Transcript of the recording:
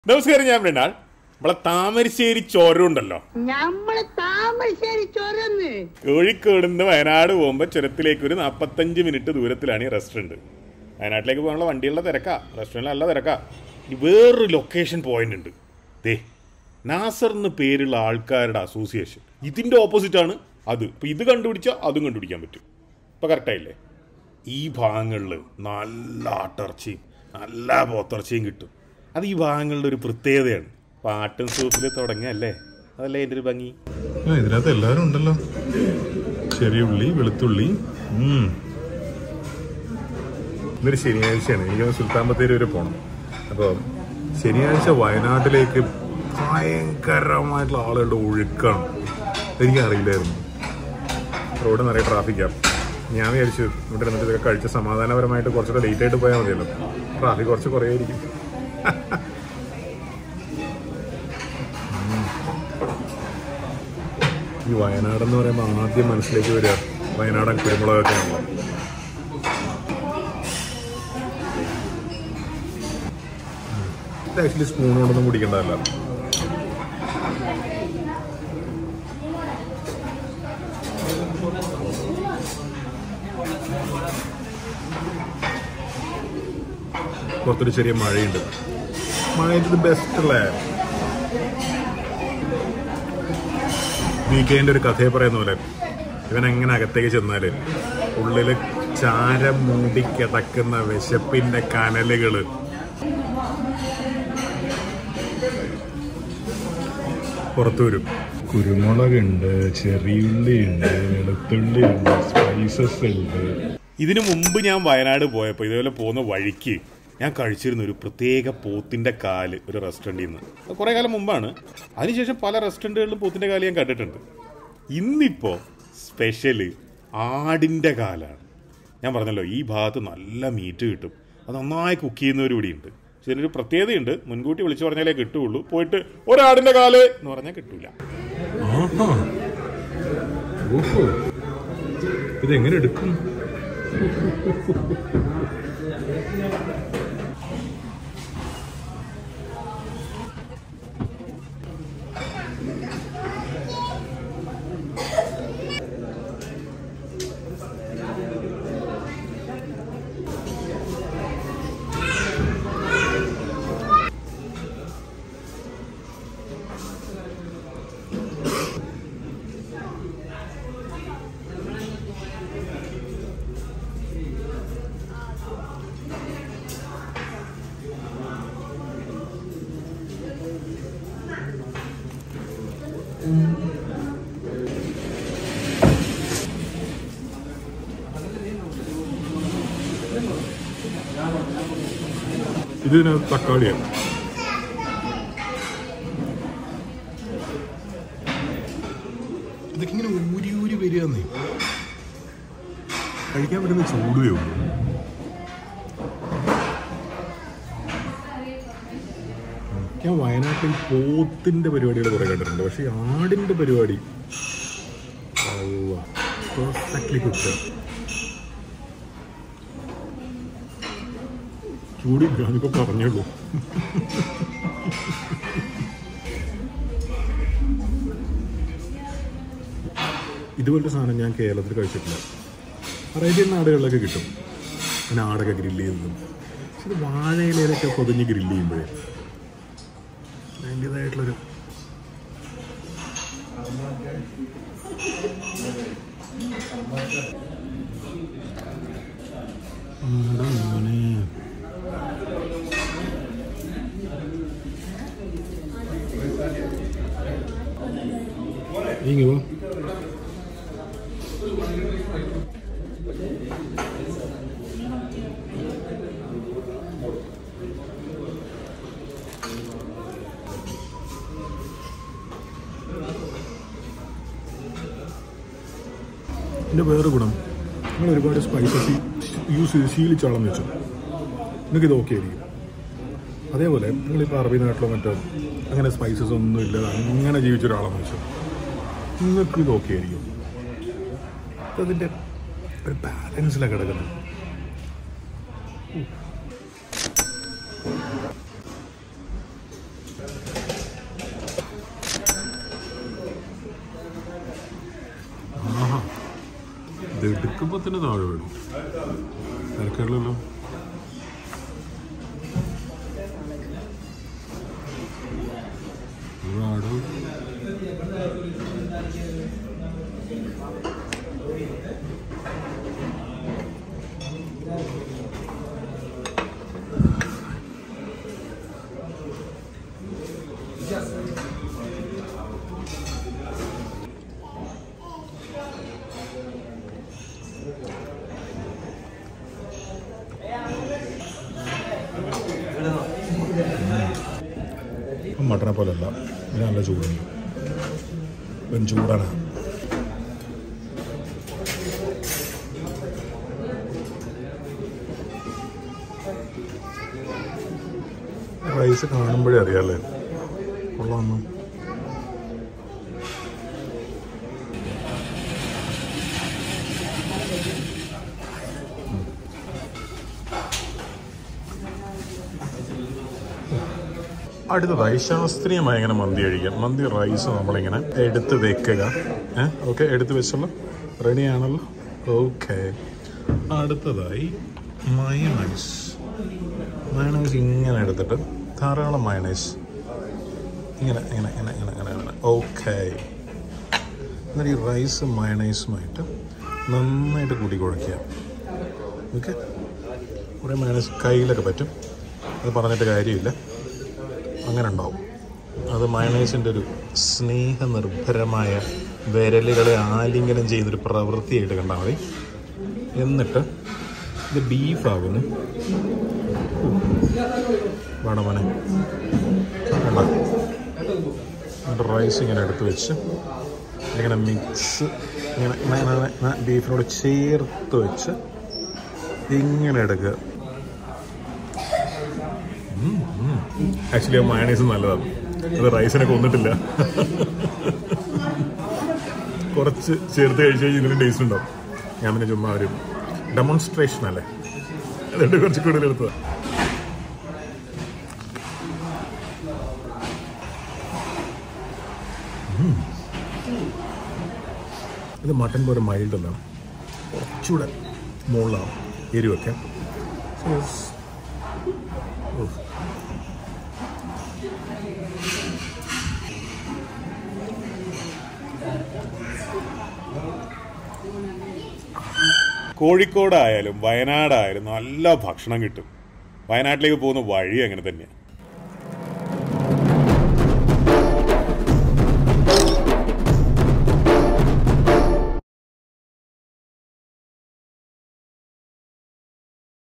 നമസ്കാരം ഞാൻ മൃണാൾ നമ്മളെ താമരശ്ശേരി ചോരം ഉണ്ടല്ലോ ഞമ്മള് താമരശ്ശേരി ചൊരന്ന് കോഴിക്കോട് നിന്ന് വയനാട് പോകുമ്പോൾ ചുരത്തിലേക്ക് ഒരു നാൽപ്പത്തഞ്ച് മിനിറ്റ് ദൂരത്തിലാണ് ഈ റെസ്റ്റോറൻറ്റ് വയനാട്ടിലേക്ക് പോകാനുള്ള വണ്ടിയുള്ള തിരക്കാ റെസ്റ്റോറൻറ്റ് നല്ല തിരക്കാ ഇനി വേറൊരു ലൊക്കേഷൻ പോയിന്റ് ഉണ്ട് ദേ നാസർ എന്ന് പേരുള്ള ആൾക്കാരുടെ അസോസിയേഷൻ ഇതിൻ്റെ ഓപ്പോസിറ്റാണ് അത് ഇപ്പം ഇത് കണ്ടുപിടിച്ചാൽ അതും കണ്ടുപിടിക്കാൻ പറ്റും ഇപ്പം കറക്റ്റായില്ലേ ഈ ഭാഗങ്ങളിൽ നല്ല ആട്ടിറച്ചിയും നല്ല പോത്തിറച്ചിയും കിട്ടും അത് ഈ ഭാഗങ്ങളുടെ ഒരു പ്രത്യേകതയാണ് പാട്ടും സൂപ്പിൽ തുടങ്ങിയല്ലേ അതല്ലേ എൻ്റെ ഒരു ഭംഗി ആ ഇതിനകത്ത് എല്ലാവരും ഉണ്ടല്ലോ ചെറിയ ഉള്ളി വെളുത്തുള്ളി ഉം. ഇന്നൊരു ശനിയാഴ്ചയാണ് എനിക്കൊന്ന് സുൽത്താൻ ബത്തേരി വരെ പോകണം അപ്പോൾ ശനിയാഴ്ച വയനാട്ടിലേക്ക് ഭയങ്കരമായിട്ടുള്ള ആളുകളുടെ ഒഴുക്കാണ് എനിക്ക് അറിയില്ലായിരുന്നു റോഡ് നിറയെ ട്രാഫിക്കാണ് ഞാൻ വിചാരിച്ചു ഇവിടെ ഇരുന്നിട്ട് ഇതൊക്കെ കഴിച്ച് സമാധാനപരമായിട്ട് കുറച്ചുകൂടെ ലേറ്റ് ആയിട്ട് പോയാൽ മതിയല്ലോ ട്രാഫിക് കുറച്ച് കുറയായിരിക്കും ഈ വയനാട് എന്ന് പറയുമ്പോൾ ആദ്യം മനസ്സിലേക്ക് വരിക വയനാടൻ കുരുമുളകൊക്കെയാണല്ലോ ഇത് ആക്ച്വലി സ്പൂൺ കൊണ്ടൊന്നും കുടിക്കേണ്ടതല്ല പുറത്തൊരു ചെറിയ മഴയുണ്ട് മഴയുടെ ബെസ്റ്റ് അല്ലേ വീക്കേൻ്റെ ഒരു കഥയെ പറയുന്ന പോലെ ഇവൻ എങ്ങനെ അകത്തേക്ക് ചെന്നാല് ഉള്ളില് ചാരം മൂടി കിടക്കുന്ന വിശപ്പിന്റെ കനലുകള് പുറത്തു വരും കുരുമുളകുണ്ട് ചെറിയുള്ളി ഉണ്ട് വെളുത്തുള്ളി ഉണ്ട് സ്പൈസസ് ഉണ്ട് ഇതിനു മുമ്പ് ഞാൻ വയനാട് പോയപ്പോൾ ഇതേപോലെ പോകുന്ന വഴിക്ക് ഞാൻ കഴിച്ചിരുന്ന ഒരു പ്രത്യേക പോത്തിന്റെ കാല് ഒരു റെസ്റ്റോറൻറ്റിൽ നിന്ന് അത് കുറേ കാലം മുമ്പാണ് അതിനുശേഷം പല റെസ്റ്റോറൻറ്റുകളിലും പോത്തിന്റെ കാല് ഞാൻ കണ്ടിട്ടുണ്ട് ഇന്നിപ്പോൾ സ്പെഷ്യല് ആടിൻ്റെ കാലാണ് ഞാൻ പറഞ്ഞല്ലോ ഈ ഭാഗത്ത് നല്ല മീറ്റ് കിട്ടും അത് നന്നായി കുക്ക് ചെയ്യുന്നവർ കൂടി ഉണ്ട് പക്ഷെ ഇതിനൊരു പ്രത്യേകതയുണ്ട് മുൻകൂട്ടി വിളിച്ചു പറഞ്ഞാലേ കിട്ടുള്ളൂ പോയിട്ട് ഒരാടിൻ്റെ കാല് എന്ന് പറഞ്ഞാൽ കിട്ടൂല ആഹാ ഓഹോ ഇതെങ്ങനെ എടുക്കും ഇതിനകത്ത് തക്കാളിയാണ് ഇതൊക്കെ ഇങ്ങനെ ഊരി ഊരി വരികയെന്നേ കഴിക്കാൻ പറ്റുന്ന ചൂടുകയോ ഞാൻ വയനാട്ടിൽ പോത്തിന്റെ പരിപാടികൾ കുറെ കണ്ടിട്ടുണ്ട് പക്ഷെ ഈ ആടിന്റെ പരിപാടി പെർഫെക്റ്റ്ലി കുക്ക് ചൂടി ഞാനിപ്പോ പറഞ്ഞുള്ളൂ ഇതുപോലത്തെ സാധനം ഞാൻ കേരളത്തിൽ കഴിച്ചിട്ടില്ല അറേബ്യൻ നാടുകളിലൊക്കെ കിട്ടും അങ്ങനെ ആടൊക്കെ ഗ്രില്ല് ചെയ്യുന്നതും പക്ഷെ ഇത് വാഴയിലയിലൊക്കെ പൊതിഞ്ഞ് ഗ്രില്ല് ചെയ്യുമ്പോഴേ അതിൻ്റെതായിട്ടുള്ളൊരു ആടാണ്. ഇങ്ങ് വാ. ഇതിൻ്റെ വേറെ ഗുണം നിങ്ങൾ ഒരുപാട് സ്പൈസസ് യൂസ് ചെയ്ത് ശീലിച്ചാളെന്ന് വെച്ചു നിങ്ങൾക്ക് ഇത് ഓക്കെ ആയിരിക്കും അതേപോലെ നിങ്ങളിപ്പോൾ അറബി നാട്ടിലോ മറ്റോ അങ്ങനെ സ്പൈസസ് ഒന്നും ഇല്ലാതെ അങ്ങനെ ജീവിച്ച ഒരാളെന്ന് വെച്ചു നിങ്ങൾക്ക് ഇത് ഓക്കെ ആയിരിക്കും അതിൻ്റെ ഒരു ബാലൻസിലാണ് കിടക്കുന്നത് എടുക്കുമ്പോൾ തന്നെ താഴെ വീടും തിരക്കുള്ളല്ലോ ഒരുപാട് ഇപ്പം മട്ടനെ പോലെ അല്ല ഇതിന് നല്ല ചൂടുണ്ട് ഇവൻ ചൂടാണ് റൈസ് കാണുമ്പോഴേ അറിയാല്ലേ കൊള്ളാമെന്ന് അടുത്തതായി ശാസ്ത്രീയമായി ഇങ്ങനെ മന്തി കഴിക്കാം മന്തി റൈസ് നമ്മളിങ്ങനെ എടുത്ത് വെക്കുക ഏഹ് ഓക്കെ എടുത്ത് വെച്ചല്ലോ റെഡി ആണല്ലോ ഓക്കെ അടുത്തതായി മയണൈസ് മയണൈസ് ഇങ്ങനെ എടുത്തിട്ട് ധാരാളം മയണൈസ് ഇങ്ങനെ ഇങ്ങനെ ഇങ്ങനെ ഇങ്ങനെ ഇങ്ങനെ ഇങ്ങനെ ഓക്കെ എന്നിട്ട് ഈ റൈസ് മയണൈസുമായിട്ട് നന്നായിട്ട് കൂട്ടി കുഴയ്ക്കുക ഓക്കെ കുറേ മയണൈസ് കയ്യിലൊക്കെ പറ്റും അത് പറഞ്ഞിട്ട് കാര്യമില്ല അങ്ങനെ ഉണ്ടാവും അത് മയണൈസിൻ്റെ ഒരു സ്നേഹനിർഭരമായ വിരലുകളെ ആലിംഗനം ചെയ്തൊരു പ്രവൃത്തിയായിട്ട് കണ്ടാൽ മതി എന്നിട്ട് ഇത് ബീഫാകുന്നു വേണമോനെ വേണ്ട എന്നിട്ട് റൈസ് ഇങ്ങനെ എടുത്ത് വെച്ച് ഇങ്ങനെ മിക്സ് ഇങ്ങനെ ഇങ്ങനെ ബീഫിനോട് ചേർത്ത് വെച്ച് ഇങ്ങനെ എടുക്കുക ആക്ച്വലി ആ മയണൈസ് നല്ലതാണ് അത് റൈസിനെ കൊന്നിട്ടില്ല കുറച്ച് ചേർത്ത് കഴിച്ച് കഴിഞ്ഞാൽ ഇതിന് ടേസ്റ്റ് ഉണ്ടാവും ഞാൻ പിന്നെ ചുമ്മാ ഒരു ഡെമോൺസ്ട്രേഷൻ അല്ലേ അതുകൊണ്ട് കുറച്ച് കൂടുതൽ എടുത്തതാണ് ഇത് മട്ടൻ പോലെ മൈൽഡ് അല്ല കുറച്ചുകൂടെ മുകളിലാണ് എരിവൊക്കെ So, it's- ഉഫ്. കോഴിക്കോടായാലും വയനാടായാലും നല്ല ഭക്ഷണം കിട്ടും വയനാട്ടിലേക്ക് പോകുന്ന വഴി അങ്ങനെ തന്നെയാണ്